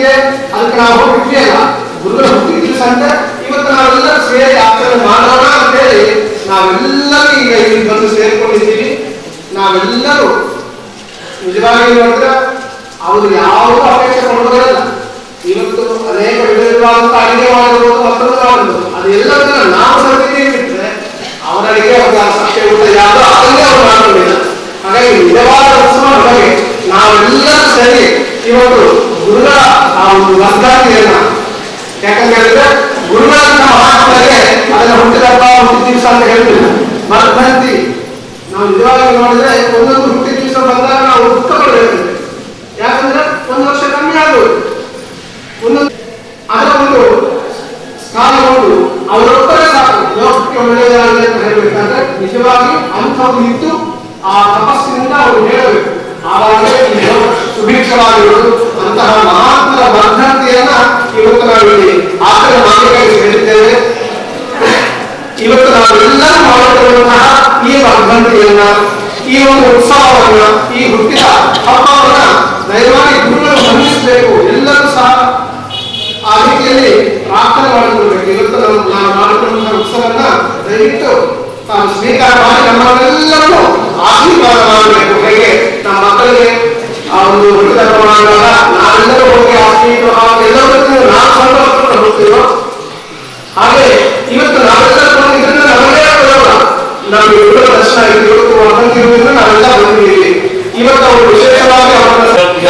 ಇದೆ ಅದಕ್ಕೆ ನಾವು ಹೋಗಿ ಅಲ್ಲ ಗುರುಗಳ ಹುಟ್ಟಿ ದಿವಸ ಅಂತ ಇವತ್ತು ನಾವೆಲ್ಲರೂ ಸೇರಿ ಆಚರಣೆ ಮಾಡೋಣ ಅಂತ ಹೇಳಿ ನಾವೆಲ್ಲರೂ ಈಗ ಇಲ್ಲಿ ಬಂದು ಸೇರ್ಕೊಂಡಿದ್ದೀವಿ ನಾವೆಲ್ಲರೂ ನಿಜವಾಗಿ ನೋಡಿದ್ರೆ ಅವರು ಯಾವುದೂ ಅಪೇಕ್ಷೆ ಪಡುವುದಿಲ್ಲ ಇವತ್ತು ಅನೇಕ ವಿಧ ವಿಧವಾದಂತಹ ಅಡಿಗೆ ಮಾಡಿರ್ಬೋದು ಮತ್ತೊಂದು ಮಾಡಿರ್ಬೋದು ಅದೆಲ್ಲದನ್ನ ನಾವು ಸದ್ಯಕ್ಕೆ ಬಿಟ್ಟರೆ ಅವರ ಅಡಿಗೆ ಅವರ ಸತ್ಯ ಊಟ ಯಾವುದೋ ಅದನ್ನೇ ಅವರು ಮಾಡ್ಕೊಂಡಿಲ್ಲ ಹಾಗಾಗಿ ನಿಜವಾದ ಉತ್ಸವ ನಮಗೆ ನಾವೆಲ್ಲರೂ ಸರಿ ಇವತ್ತು ಗುರುಗಳ ಆ ಒಂದು ವರ್ಗಾವಣೆಯನ್ನ ಯಾಕಂತ ಹೇಳಿದ್ರೆ ಗುರುಗಳಂತ ಮಹಾತ್ಮರಿಗೆ ಅದನ್ನ ಹುಟ್ಟಿದಪ್ಪ ಹುಟ್ಟಿದ ದಿವಸ ಅಂತ ಹೇಳ್ತಿಲ್ಲ ವರ್ಧಂತಿ ನಾವು ನಿಜವಾಗಿ ನೋಡಿದ್ರೆ ಒಂದೊಂದು ಹುಟ್ಟಿದ ದಿವಸ ಬಂದಾಗ ನಾವು ದುಃಖ ಪಡಬೇಕಾಗ್ತದೆ ಯಾಕಂದ್ರೆ ಒಂದು ವರ್ಷ ಕಮ್ಮಿ ಆಗ್ಬೋದು ಒಂದೊಂದು ಅದರ ಒಂದು ಕಾಲಗೊಂಡು ಅವರೊಬ್ಬರೇ ಸಾಕು ಲೋಕಕ್ಕೆ ಒಳ್ಳೆಯದಾಗಲಿ ಅಂತ ಹೇಳಬೇಕಾದ್ರೆ ನಿಜವಾಗಿ ಅಂಥವ್ರು ಇದ್ದು ಆ ತಪಸ್ಸಿನಿಂದ ಅವರು ಹೇಳಬೇಕು ಆವಾಗಲೇ ಈ ಲೋಕ ಸುಭಿಕ್ಷವಾಗಿರುವುದು ಅಂತಹ ಮಹಾತ್ಮರ ವರ್ಧಂತಿಯನ್ನ ಇವತ್ತು ನಾವು ಇಲ್ಲಿ ಆಚರಣೆ ಮಾಡಬೇಕಾಗಿ ಹೇಳಿದ್ದೇವೆ ಇವತ್ತು ನಾವೆಲ್ಲರೂ ಮಾಡುತ್ತಿರುವಂತಹ ಈ ವರ್ಧಂತಿಯನ್ನ ಈ ಒಂದು ಉತ್ಸವವನ್ನ ಈ ಹುಟ್ಟಿದ ಹಬ್ಬವನ್ನ ದಯವಾಗಿ ಗುರುಗಳು ಗಮನಿಸಬೇಕು ಎಲ್ಲರೂ ಸಹ ಆ ರೀತಿಯಲ್ಲಿ ಪ್ರಾರ್ಥನೆ ಮಾಡಿಕೊಳ್ಬೇಕು ಇವತ್ತು ನಾವು ನಾವು ಮಾಡಿಕೊಳ್ಳುವಂತಹ ಉತ್ಸವನ್ನ ದಯವಿಟ್ಟು ತಾವು ಸ್ವೀಕಾರ ಮಾಡಿ ನಮ್ಮನ್ನೆಲ್ಲರೂ ಆಶೀರ್ವಾದ ಮಾಡಬೇಕು ಹೇಗೆ ನಮ್ಮ ಮಕ್ಕಳಿಗೆ ಆ ಒಂದು ಹುಟ್ಟಿದ ಹಬ್ಬ ಮಾಡುವಾಗ ನಾವೆಲ್ಲರೂ ಹೋಗಿ ಆಶೀರ್ವಾದ ಎಲ್ಲರಿಗೂ ನಾವು ಸಂತೋಷಪಟ್ಟು ಹೋಗ್ತೀವೋ ಹಾಗೆ ಇವತ್ತು ನಾವೆಲ್ಲ ಬಂದಿದ್ದರಿಂದ ನಮಗೆ ಬರೋಲ್ಲ ನಮಗೆ ಗುರುಗಳ ದರ್ಶನ ಆಗಿದೆ ಇವತ್ತು ವರ್ಧಂತಿರುವುದರಿಂದ ನಾವೆಲ್ಲ ಬಂದಿದ್ದೀವಿ ಇವತ್ತು ಅವರು ವಿಶೇಷವಾಗಿ ಅವರನ್ನ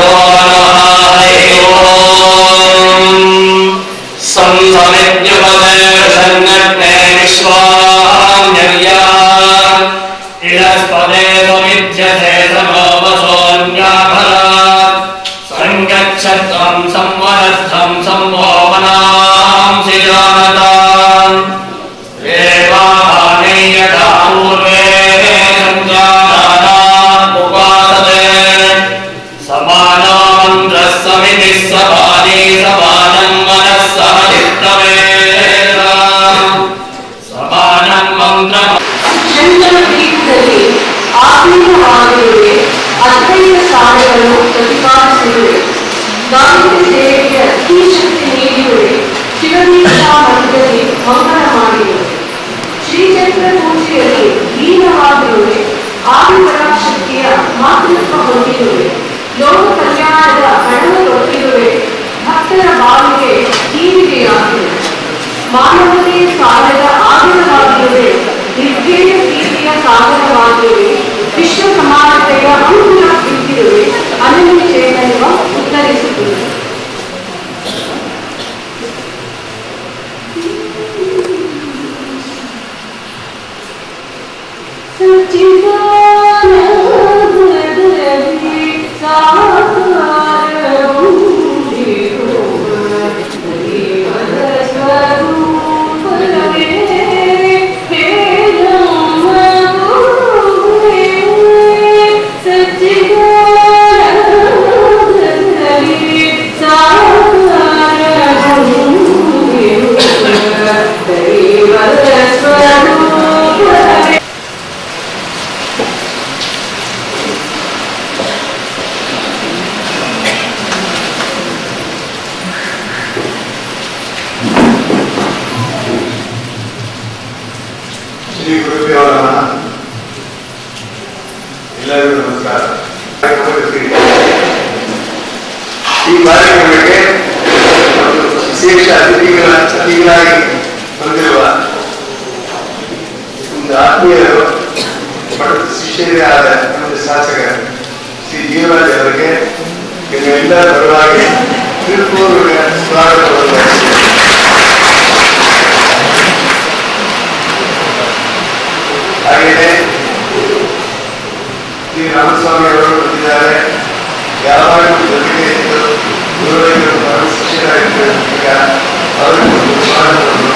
ಸಂಸಮಿತ್ಯುಪದೇಶನ್ನಟ್ಟೆ ವಿಶ್ವಾನ್ಯರ್ಯಾ ಇಳಸ್ಪದೇ ಸಮಿಧ್ಯತೆ ಸಮೋಪಸೋನ್ಯಾಭರಾತ್ ಸಂಗಚ್ಚತ್ವಂ ಸಂವರಸ್ಥಂ ಸಂಭೋಮನಾಂಸಿ ಜಾನತಾನ್ ದೇವಾನೇ ಯಥಾ ಪೂರ್ವೇ ಸಂಜಾನಾನಾತ್ ಉಪಾಸತೆ समानो मन्त्रः समितिः समाने समानम् मनः सह चित्तवेद समानम् मन्त्रम् ಶಂಕರ ಪೀಠದಲ್ಲಿ ಆತ್ಮೀಯವಾಗಿರುವೆ ಅದ್ವೈತ ಸಾರಗಳನ್ನು ಪ್ರತಿಪಾದಿಸಿರುವೆ ಗಾಂಧಿ ಸೇವೆಯ ಶಕ್ತಿ ನೀಡಿರುವೆ ಶಿವದೀಕ್ಷಾ ಮಠದಲ್ಲಿ ಮಂಗಳ ಮಾಡಿರುವೆ ಶ್ರೀಚಕ್ರ ಪೂಜೆಯಲ್ಲಿ ಲೀನವಾಗಿರುವೆ ಆದಿಪರಾಶಕ್ತಿಯ ಮಾತೃತ್ವ ಹೊಂದಿರುವೆ ಲೋಕ ಕಲ್ಯಾಣದ ಹಣವು ಕೊಟ್ಟಿರುವೆ ಭಕ್ತರ ಬಾಳಿಗೆ ಜೀವಿಗೆಯಾಗಿರುವೆ ಮಾನವತೆಯ ಸಾಗರದ ಆಗರವಾಗಿರುವೆ ನಿರ್ಭೇದ ಪ್ರೀತಿಯ ಸಾಗರವಾಗಿರುವೆ ವಿಶ್ವ ಸಮಾನತೆಯ ಅಂಕುರ ಇಟ್ಟಿರುವೆ ಅನನ್ಯ ಚೇತನ್ಯ ಉತ್ತರಿಸುತ್ತದೆ ಸ್ವರೂಪ ಶ್ರೀ ಗುರುಭ್ಯೋ ನಮಃ ಎಲ್ಲರಿಗೂ ನಮಸ್ಕಾರ ಕಾರ್ಯಕ್ರಮಕ್ಕೆ ಈ ಕಾರ್ಯಕ್ರಮಕ್ಕೆ ಒಂದು ವಿಶೇಷ ಅತಿಥಿಗಳ ಅತಿಥಿಗಳಾಗಿ ಬಂದಿರುವ ಒಂದು ಆತ್ಮೀಯರು ಮಠದ ಶಿಷ್ಯರೇ ಆದ ನಮ್ಮ ಶಾಸಕ ಶ್ರೀ ಜೀವರಾಜ್ ಅವರಿಗೆ ನಿಮ್ಮೆಲ್ಲರ ಪರವಾಗಿ ತಿರುಪೂರ್ವಕ ಸ್ವಾಗತವನ್ನು ಬಯಸುತ್ತೇನೆ. ಹಾಗೆಯೇ ಶ್ರೀ ರಾಮಸ್ವಾಮಿ ಅವರು ಬಂದಿದ್ದಾರೆ ಯಾವಾಗಲೂ ಜೊತೆಗೆ ಇದ್ದು ಗುರುಗಳಿಗೆ ಶಿಷ್ಯರಾಗಿದ್ದರು ಈಗ ಅವರಿಗೂ ಸ್ವಾಗತವನ್ನು